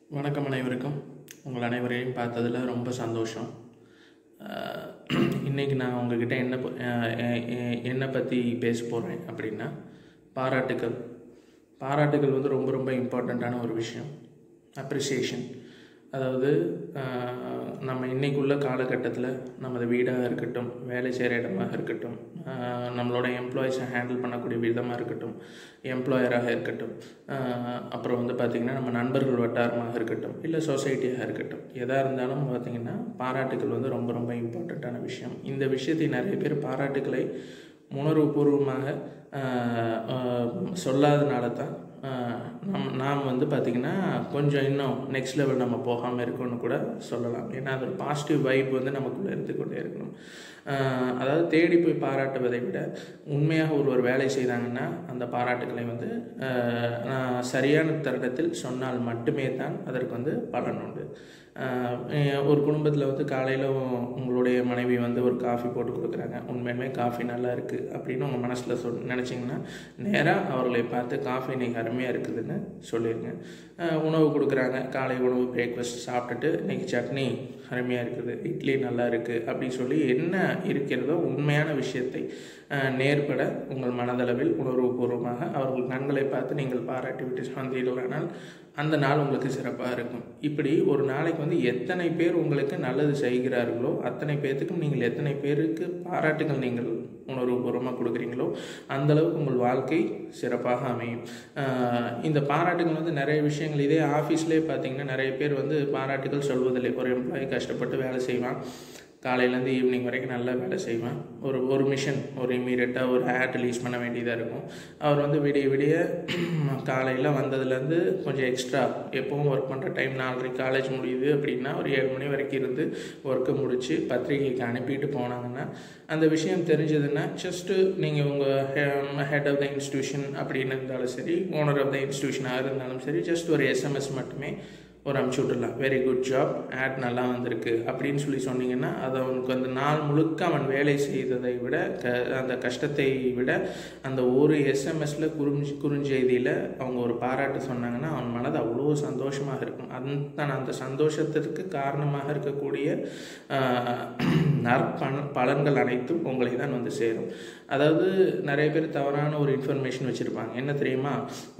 வணக்கம் அனைவருக்கும் உங்கள் அனைவரையும் பார்த்ததில் ரொம்ப சந்தோஷம் அஹ், இன்னைக்கு நான் உங்ககிட்ட என்ன ப- அஹ், எ- எ- என்ன பற்றி பேச போகிறேன் அப்படின்னா பாராட்டுக்கள் பாராட்டுகள் வந்து ரொம்ப ரொம்ப இம்பார்ட்டண்ட்டான ஒரு விஷயம் அப்ரிசியேஷன் அதாவது அஹ், நம்ம இன்னைக்குள்ள காலகட்டத்தில் நமது வீடாக இருக்கட்டும் வேலை செய்கிற இடமாக இருக்கட்டும் அஹ், நம்மளோட எம்ப்ளாயிஸை ஹேண்டில் பண்ணக்கூடிய விதமாக இருக்கட்டும் எம்ப்ளாயராக இருக்கட்டும் அஹ், அப்புறம் வந்து பார்த்திங்கன்னா நம்ம நண்பர்கள் வட்டாரமாக இருக்கட்டும் இல்லை சொசைட்டியாக இருக்கட்டும் எதாக இருந்தாலும் பார்த்திங்கன்னா பாராட்டுகள் வந்து ரொம்ப ரொம்ப இம்பார்ட்டண்ட்டான விஷயம் இந்த விஷயத்தை நிறைய பேர் பாராட்டுகளை உணர்வுபூர்வமாக அஹ், அஹ், சொல்லாதனால தான் அஹ், நம் நாம் வந்து பார்த்திங்கன்னா கொஞ்சம் இன்னும் நெக்ஸ்ட் லெவல் நம்ம போகாமல் இருக்கோம்னு கூட சொல்லலாம் ஏன்னா அது ஒரு பாசிட்டிவ் வைப் வந்து நமக்குள்ளே இருந்து கொண்டே இருக்கணும் அஹ், அதாவது தேடி போய் பாராட்டுவதை விட உண்மையாக ஒருவர் வேலை செய்தாங்கன்னா அந்த பாராட்டுகளை வந்து அஹ், நான் சரியான தருணத்தில் சொன்னால் மட்டுமே தான் அதற்கு வந்து பலன் உண்டு அஹ், ஒரு குடும்பத்தில் வந்து காலையில் உங்களுடைய மனைவி வந்து ஒரு காஃபி போட்டு கொடுக்குறாங்க உண்மையுமே காஃபி நல்லா இருக்குது அப்படின்னு உங்கள் மனசில் சொல் நினச்சிங்கன்னா நேராக அவர்களை பார்த்து காஃபி இன்னைக்கு அருமையாக இருக்குதுன்னு சொல்லிடுங்க அஹ், உணவு கொடுக்குறாங்க காலை உணவு பிரேக்ஃபாஸ்ட் சாப்பிட்டுட்டு இன்னைக்கு சட்னி அருமையாக இருக்குது இட்லி நல்லா இருக்குது அப்படின்னு சொல்லி என்ன இருக்கிறதோ உண்மையான விஷயத்தை அஹ், நேர்பட உங்கள் மனதளவில் உணர்வுபூர்வமாக அவர்கள் கண்களை பார்த்து நீங்கள் பாராட்டி விட்டு வந்தீர்களானால் அந்த நாள் உங்களுக்கு சிறப்பாக இருக்கும் இப்படி ஒரு நாளைக்கு வந்து எத்தனை பேர் உங்களுக்கு நல்லது செய்கிறார்களோ அத்தனை பேர்த்துக்கும் நீங்கள் எத்தனை பேருக்கு பாராட்டுகள் நீங்கள் உணர்வுபூர்வமாக கொடுக்குறீங்களோ அந்த அளவுக்கு உங்கள் வாழ்க்கை சிறப்பாக அமையும் ஆஹ் இந்த பாராட்டுகள் வந்து நிறைய விஷயங்கள் இதே ஆஃபீஸ்லேயே பார்த்தீங்கன்னா நிறைய பேர் வந்து பாராட்டுகள் சொல்வதில்லை ஒரு எம்ப்ளாயி கஷ்டப்பட்டு வேலை செய்வான் காலையிலேருந்து ஈவினிங் வரைக்கும் நல்லா வேலை செய்வேன் ஒரு ஒரு மிஷன் ஒரு இம்மீடியட்டாக ஒரு ஆட் ரிலீஸ் பண்ண வேண்டியதாக இருக்கும் அவர் வந்து விடிய விடிய காலையில் வந்ததுலேருந்து கொஞ்சம் எக்ஸ்ட்ரா எப்பவும் ஒர்க் பண்ணுற டைம் நாலரை காலேஜ் முடியுது அப்படின்னா ஒரு ஏழு மணி வரைக்கும் இருந்து ஒர்க்கை முடித்து பத்திரிகைக்கு அனுப்பிட்டு போனாங்கன்னா அந்த விஷயம் தெரிஞ்சதுன்னா ஜஸ்ட்டு நீங்கள் உங்கள் ஹெட் ஆஃப் த இன்ஸ்டியூஷன் அப்படின்னு இருந்தாலும் சரி ஓனர் ஆஃப் த இன்ஸ்டியூஷனாக இருந்தாலும் சரி ஜஸ்ட் ஒரு எஸ்எம்எஸ் மட்டுமே ஒரு அமுச்சு விட்டுடலாம் வெரி குட் ஜாப் ஆட் நல்லா வந்திருக்கு அப்படின்னு சொல்லி சொன்னீங்கன்னா அது அவனுக்கு அந்த நாள் முழுக்க அவன் வேலை செய்ததை விட க அந்த கஷ்டத்தை விட அந்த ஒரு எஸ்எம்எஸில் குறுஞ்சி குறுஞ்செய்தியில் அவங்க ஒரு பாராட்டு சொன்னாங்கன்னா அவன் மனது அவ்வளோ சந்தோஷமாக இருக்கும் அந்த அந்த சந்தோஷத்திற்கு காரணமாக இருக்கக்கூடிய ஆஹ், நற்பண பலன்கள் அனைத்தும் உங்களை தான் வந்து சேரும் அதாவது நிறைய பேர் தவறான ஒரு இன்ஃபர்மேஷன் வச்சுருப்பாங்க என்ன தெரியுமா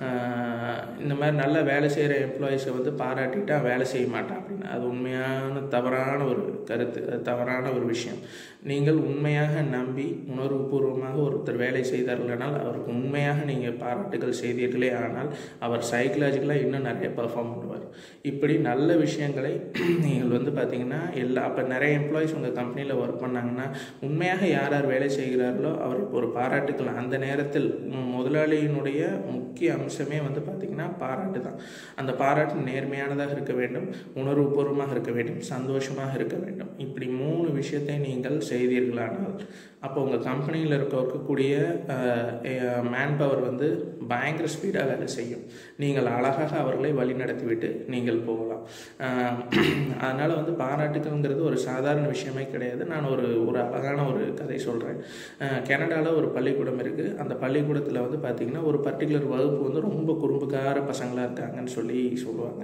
ஆஹ், இந்த மாதிரி நல்லா வேலை செய்கிற எம்ப்ளாயிஸை வந்து பாராட்டிட்டா வேலை செய்ய மாட்டான் அப்படின்னு அது உண்மையான தவறான ஒரு கருத்து அது தவறான ஒரு விஷயம் நீங்கள் உண்மையாக நம்பி உணர்வுபூர்வமாக ஒருத்தர் வேலை செய்தார்களானால் அவருக்கு உண்மையாக நீங்கள் பாராட்டுகள் செய்தீர்களே ஆனால் அவர் சைக்கலாஜிக்கலாக இன்னும் நிறைய பெர்ஃபார்ம் பண்ணுவார் இப்படி நல்ல விஷயங்களை நீங்கள் வந்து பார்த்தீங்கன்னா எல்லா அப்போ நிறைய எம்ப்ளாயிஸ் உங்கள் கம்பெனியில் ஒர்க் பண்ணாங்கன்னா உண்மையாக யார் யார் வேலை செய்கிறார்களோ அவருக்கு ஒரு பாராட்டுக்கள் அந்த நேரத்தில் உம், முதலாளியினுடைய முக்கிய அம்சமே வந்து பார்த்திங்கன்னா பாராட்டு தான் அந்த பாராட்டு நேர்மையானதாக இருக்க வேண்டும் உணர்வுபூர்வமாக இருக்க வேண்டும் சந்தோஷமாக இருக்க வேண்டும் இப்படி மூணு விஷயத்தை நீங்கள் செய்தீர்களானால் அப்போ உங்கள் கம்பெனியில் இருக்க இருக்கக்கூடிய மேன் பவர் வந்து பயங்கர ஸ்பீடாக வேலை செய்யும் நீங்கள் அழகாக அவர்களை வழிநடத்திவிட்டு நீங்கள் போகலாம் அதனால் வந்து பாராட்டுகள்ங்கிறது ஒரு சாதாரண விஷயமே கிடையாது நான் ஒரு ஒரு அழகான ஒரு கதை சொல்கிறேன் கனடாவில் ஒரு பள்ளிக்கூடம் இருக்குது அந்த பள்ளிக்கூடத்தில் வந்து பார்த்திங்கன்னா ஒரு பர்டிகுலர் வகுப்பு வந்து ரொம்ப குறும்புக்கார பசங்களாக இருக்காங்கன்னு சொல்லி சொல்லுவாங்க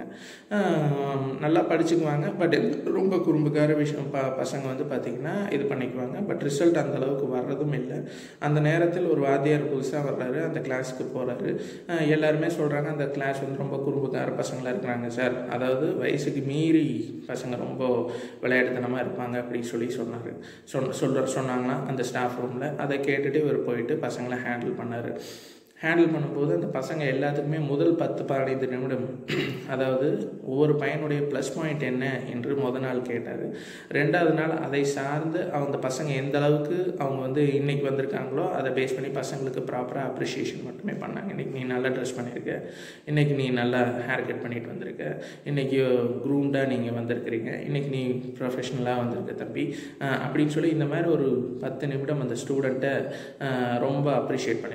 ஆஹ் நல்லா படிச்சுக்குவாங்க பட் ரொம்ப குறும்புக்கார விஷயம் ப பசங்க வந்து பார்த்திங்கன்னா இது பண்ணிக்குவாங்க பட் ரிசல்ட் அந்த அளவுக்கு வர்றதும் இல்லை அந்த நேரத்தில் ஒரு வாத்தியார் புதுசாக வர்றாரு அந்த கிளாஸுக்கு போகிறாரு எல்லாருமே சொல்கிறாங்க அந்த கிளாஸ் வந்து ரொம்ப குறும்புக்கார பசங்களாக இருக்கிறாங்க சார் அதாவது வயசுக்கு மீறி பசங்க ரொம்ப விளையாட்டுத்தனமாக இருப்பாங்க அப்படின்னு சொல்லி சொன்னார் சொன்ன சொல்ற சொன்னாங்கன்னா அந்த ஸ்டாஃப் ரூமில் அதை கேட்டுட்டு இவர் போயிட்டு பசங்களை ஹேண்டில் பண்ணார் ஹேண்டில் பண்ணும்போது அந்த பசங்க எல்லாத்துக்குமே முதல் பத்து பதினைந்து நிமிடம் அதாவது ஒவ்வொரு பையனுடைய ப்ளஸ் பாயிண்ட் என்ன என்று முத நாள் கேட்டார் ரெண்டாவது நாள் அதை சார்ந்து அந்த பசங்க எந்த அளவுக்கு அவங்க வந்து இன்னைக்கு வந்திருக்காங்களோ அதை பேஸ் பண்ணி பசங்களுக்கு ப்ராப்பராக அப்ரிஷியேஷன் மட்டுமே பண்ணாங்க இன்னைக்கு நீ நல்லா ட்ரெஸ் பண்ணியிருக்க இன்னைக்கு நீ நல்லா ஹேர் கட் பண்ணிட்டு வந்திருக்க இன்னைக்கு க்ரூம்டாக நீங்கள் வந்திருக்கிறீங்க இன்னைக்கு நீ ப்ரொஃபஷ்னலாக வந்திருக்க தம்பி அஹ் அப்படின்னு சொல்லி இந்த மாதிரி ஒரு பத்து நிமிடம் அந்த ஸ்டூடெண்ட்டை ரொம்ப அப்ரிஷியேட் பண்ணியிருக்கார்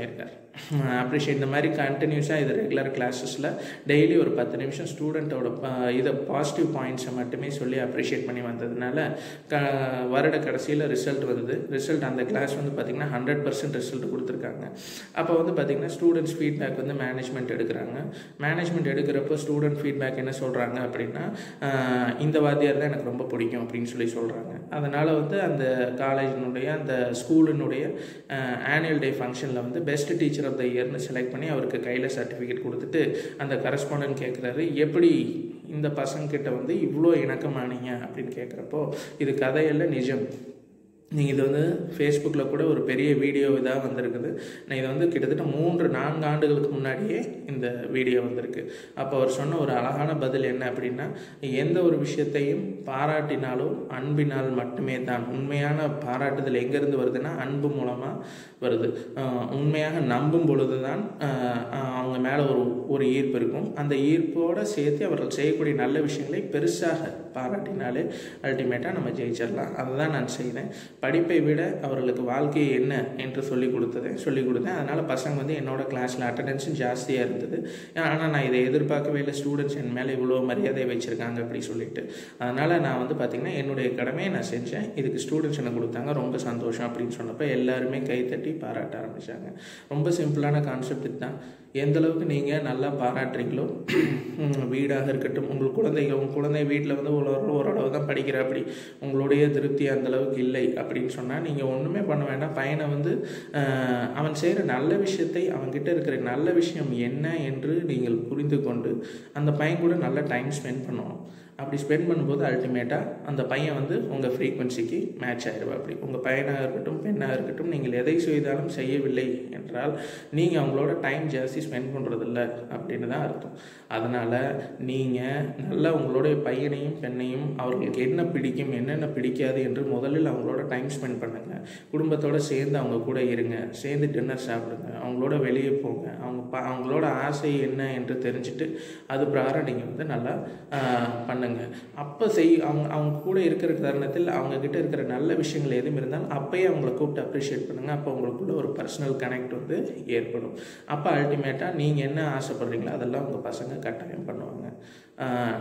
அப்ரிஷியேட் இந்த மாதிரி கண்டினியூஸாக இது ரெகுலர் கிளாஸஸில் டெய்லி ஒரு பத்து நிமிஷம் ஸ்டூடெண்ட்டோட இதை பாசிட்டிவ் பாயிண்ட்ஸை மட்டுமே சொல்லி அப்ரிஷியேட் பண்ணி வந்ததுனால க வருட கடைசியில் ரிசல்ட் வருது ரிசல்ட் அந்த கிளாஸ் வந்து பார்த்திங்கன்னா ஹண்ட்ரட் பர்சன்ட் ரிசல்ட் கொடுத்துருக்காங்க அப்போ வந்து பார்த்திங்கன்னா ஸ்டூடெண்ட்ஸ் ஃபீட்பேக் வந்து மேனேஜ்மெண்ட் எடுக்கிறாங்க மேனேஜ்மெண்ட் எடுக்கிறப்போ ஸ்டூடெண்ட் ஃபீட்பேக் என்ன சொல்கிறாங்க அப்படின்னா ஆஹ் இந்த வாத்தியார் தான் எனக்கு ரொம்ப பிடிக்கும் அப்படின்னு சொல்லி சொல்கிறாங்க அதனால் வந்து அந்த காலேஜினுடைய அந்த ஸ்கூலினுடைய ஆனுவல் டே ஃபங்க்ஷனில் வந்து பெஸ்ட் டீச்சர் ஆஃப் த இயர்னு செலக்ட் பண்ணி அவருக்கு கையில் சர்டிஃபிகேட் கொடுத்துட்டு அந்த கரஸ்பாண்டன்ட் கேட்குறாரு எப்படி இந்த பசங்கிட்ட வந்து இவ்வளோ இணக்கமானீங்க அப்படின்னு கேட்குறப்போ இது கதையல்ல நிஜம் நீங்கள் இது வந்து ஃபேஸ்புக்கில் கூட ஒரு பெரிய வீடியோ இதாக வந்திருக்குது நான் இதை வந்து கிட்டத்தட்ட மூன்று நான்கு ஆண்டுகளுக்கு முன்னாடியே இந்த வீடியோ வந்திருக்கு அப்போ அவர் சொன்ன ஒரு அழகான பதில் என்ன அப்படின்னா எந்த ஒரு விஷயத்தையும் பாராட்டினாலும் அன்பினால் மட்டுமே தான் உண்மையான பாராட்டுதல் எங்கேருந்து வருதுன்னா அன்பு மூலமாக வருது ஆஹ் உண்மையாக நம்பும் பொழுது தான் ஆஹ் ஆஹ் அவங்க மேலே ஒரு ஒரு ஈர்ப்பு இருக்கும் அந்த ஈர்ப்போடு சேர்த்து அவர்கள் செய்யக்கூடிய நல்ல விஷயங்களை பெருசாக பாராட்டினாலே அல்டிமேட்டாக நம்ம ஜெயிச்சிடலாம் அதை தான் நான் செய்தேன் படிப்பை விட அவர்களுக்கு வாழ்க்கை என்ன என்று சொல்லி கொடுத்தது சொல்லி கொடுத்தேன் அதனால் பசங்க வந்து என்னோட கிளாஸில் அட்டண்டன்ஸும் ஜாஸ்தியாக இருந்தது ஆனால் நான் இதை எதிர்பார்க்கவே இல்லை ஸ்டூடெண்ட்ஸ் என் மேலே இவ்வளோ மரியாதை வச்சுருக்காங்க அப்படி சொல்லிட்டு அதனால் நான் வந்து பார்த்திங்கன்னா என்னுடைய கடமையை நான் செஞ்சேன் இதுக்கு ஸ்டூடெண்ட்ஸ் எனக்கு கொடுத்தாங்க ரொம்ப சந்தோஷம் அப்படின்னு சொன்னப்போ எல்லாருமே கைத்தட்டி பாராட்ட ஆரம்பித்தாங்க ரொம்ப சிம்பிளான கான்செப்ட் தான் எந்த அளவுக்கு நீங்கள் நல்லா பாராட்டுறீங்களோ உம், வீடாக இருக்கட்டும் உங்கள் குழந்தைகள் உங்கள் குழந்தை வீட்டில் வந்து ஒரு ஓரளவு தான் படிக்கிற அப்படி உங்களுடைய திருப்தி அந்த அளவுக்கு இல்லை அப்படின்னு சொன்னால் நீங்கள் ஒன்றுமே பண்ண வேண்டாம் பையனை வந்து ஆஹ், அவன் செய்கிற நல்ல விஷயத்தை அவன்கிட்ட இருக்கிற நல்ல விஷயம் என்ன என்று நீங்கள் புரிந்து கொண்டு அந்த பையன் கூட நல்ல டைம் ஸ்பெண்ட் பண்ணணும் அப்படி ஸ்பெண்ட் பண்ணும்போது அல்டிமேட்டாக அந்த பையன் வந்து உங்கள் ஃப்ரீக்வன்சிக்கு மேட்ச் ஆயிடுவா அப்படி உங்கள் பையனாக இருக்கட்டும் பெண்ணாக இருக்கட்டும் நீங்கள் எதை செய்தாலும் செய்யவில்லை என்றால் நீங்கள் அவங்களோட டைம் ஜாஸ்தி ஸ்பெண்ட் பண்ணுறதில்ல அப்படின்னு தான் அர்த்தம் அதனால் நீங்கள் நல்லா உங்களுடைய பையனையும் பெண்ணையும் அவர்களுக்கு என்ன பிடிக்கும் என்னென்ன பிடிக்காது என்று முதலில் அவங்களோட டைம் ஸ்பெண்ட் பண்ணுங்கள் குடும்பத்தோடு சேர்ந்து அவங்க கூட இருங்க சேர்ந்து டின்னர் சாப்பிடுங்க அவங்களோட வெளியே போங்க அவங்க ப அவங்களோட ஆசை என்ன என்று தெரிஞ்சுட்டு அது பிரகாரம் நீங்கள் வந்து நல்லா ஆஹ், பண்ணுங்க அப்போ செய் அவங்க அவங்க கூட இருக்கிற தருணத்தில் அவங்க கிட்ட இருக்கிற நல்ல விஷயங்கள் எதுவும் இருந்தாலும் அப்பயே அவங்கள கூப்பிட்டு அப்ரிஷியேட் பண்ணுங்கள் அப்போ உங்களுக்குள்ள ஒரு பர்சனல் கனெக்ட் வந்து ஏற்படும் அப்போ அல்டிமேட்டாக நீங்கள் என்ன ஆசைப்படுறீங்களோ அதெல்லாம் உங்கள் பசங்க கட்டாயம் பண்ணுவாங்க ஆஹ்,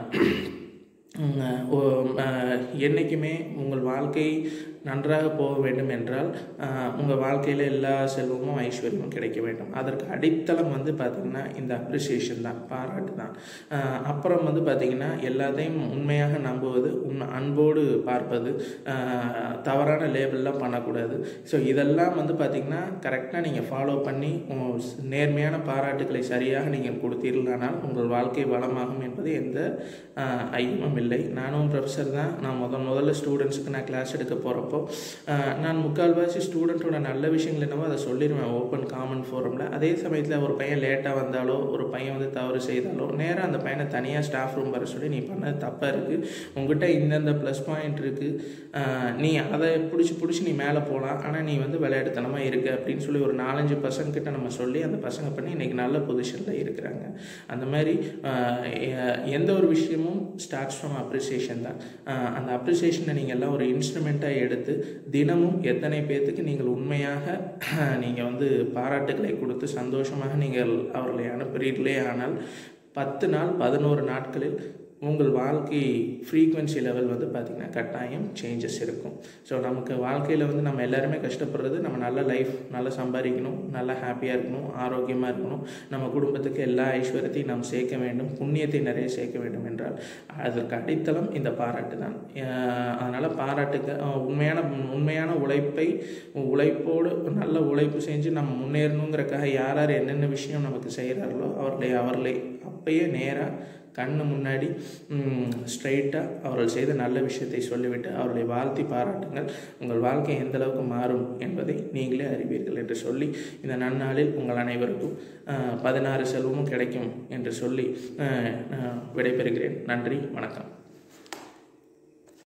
உம், ஓ- ஆஹ், என்னைக்குமே உங்கள் வாழ்க்கை நன்றாக போக வேண்டும் என்றால் உங்கள் வாழ்க்கையில் எல்லா செல்வமும் ஐஸ்வர்யமும் கிடைக்க வேண்டும் அதற்கு அடித்தளம் வந்து பார்த்திங்கன்னா இந்த அப்ரிசியேஷன் தான் பாராட்டு தான் ஆஹ் அப்புறம் வந்து பார்த்திங்கன்னா எல்லாத்தையும் உண்மையாக நம்புவது உண்மை அன்போடு பார்ப்பது ஆஹ் தவறான லேபிள்லாம் பண்ணக்கூடாது ஸோ இதெல்லாம் வந்து பார்த்திங்கன்னா கரெக்டாக நீங்கள் ஃபாலோ பண்ணி உங்க நேர்மையான பாராட்டுகளை சரியாக நீங்கள் கொடுத்தீர்களானால் உங்கள் வாழ்க்கை வளமாகும் என்பது எந்த ஆஹ் ஐயமும் இல்லை நானும் ப்ரொஃபஸர் தான் நான் முதல் முதல்ல ஸ்டூடெண்ட்ஸுக்கு நான் கிளாஸ் எடுக்க போகிறப்போ நான் முக்கால்வாசி ஸ்டூடெண்ட்டோட நல்ல விஷயங்கள் என்னவோ அதை சொல்லிடுவேன் ஓப்பன் காமன் ஃபோரமில் அதே சமயத்தில் ஒரு பையன் லேட்டாக வந்தாலோ ஒரு பையன் வந்து தவறு செய்தாலோ நேராக அந்த பையனை தனியாக ஸ்டாஃப் ரூம் வர சொல்லி நீ பண்ணது தப்பாக இருக்குது உங்ககிட்ட இந்தந்த ப்ளஸ் பாயிண்ட் இருக்குது நீ அதை பிடிச்சி பிடிச்சி நீ மேலே போகலாம் ஆனால் நீ வந்து விளையாட்டுத்தனமாக இருக்க அப்படின்னு சொல்லி ஒரு நாலஞ்சு பசங்க கிட்ட நம்ம சொல்லி அந்த பசங்க பண்ணி இன்றைக்கி நல்ல பொசிஷனில் இருக்கிறாங்க அந்த மாதிரி ஆஹ் எ- எந்த ஒரு விஷயமும் ஸ்டார்ட்ஸ் ஃப்ரம் அப்ரிசியேஷன் தான் ஆஹ் அந்த அப்ரிசியேஷனை நீங்கள் எல்லாம் ஒரு இன்ஸ்ட்ருமெண்ட்டாக எடுத்து தினமும் எத்தனை பேர்த்துக்கு நீங்கள் உண்மையாக நீங்கள் வந்து பாராட்டுகளை கொடுத்து சந்தோஷமாக நீங்கள் அவர்களை அனுப்புகிறீர்களே ஆனால் பத்து நாள் பதினோரு நாட்களில் உங்கள் வாழ்க்கை ஃப்ரீக்வன்சி லெவல் வந்து பார்த்திங்கன்னா கட்டாயம் சேஞ்சஸ் இருக்கும் ஸோ நமக்கு வாழ்க்கையில் வந்து நம்ம எல்லாருமே கஷ்டப்படுறது நம்ம நல்ல லைஃப் நல்லா சம்பாதிக்கணும் நல்லா ஹாப்பியாக இருக்கணும் ஆரோக்கியமாக இருக்கணும் நம்ம குடும்பத்துக்கு எல்லா ஐஸ்வர்யத்தையும் நாம் சேர்க்க வேண்டும் புண்ணியத்தை நிறைய சேர்க்க வேண்டும் என்றால் அதற்கு அடித்தளம் இந்த பாராட்டு தான் அதனால் பாராட்டுக்கு அஹ் உண்மையான உண்மையான உழைப்பை உழைப்போடு நல்ல உழைப்பு செஞ்சு நம்ம முன்னேறணுங்கிறக்காக யார் யார் என்னென்ன விஷயம் நமக்கு செய்கிறார்களோ அவர்களை அவர்களை அப்பயே நேராக கண்ணு முன்னாடி ஸ்ட்ரைட்டாக அவர்கள் செய்த நல்ல விஷயத்தை சொல்லிவிட்டு அவர்களை வாழ்த்தி பாராட்டுங்கள் உங்கள் வாழ்க்கை எந்த அளவுக்கு மாறும் என்பதை நீங்களே அறிவீர்கள் என்று சொல்லி இந்த நன்னாளில் உங்கள் அனைவருக்கும் அஹ், பதினாறு செல்வமும் கிடைக்கும் என்று சொல்லி அஹ், நான் விடைபெறுகிறேன் நன்றி வணக்கம்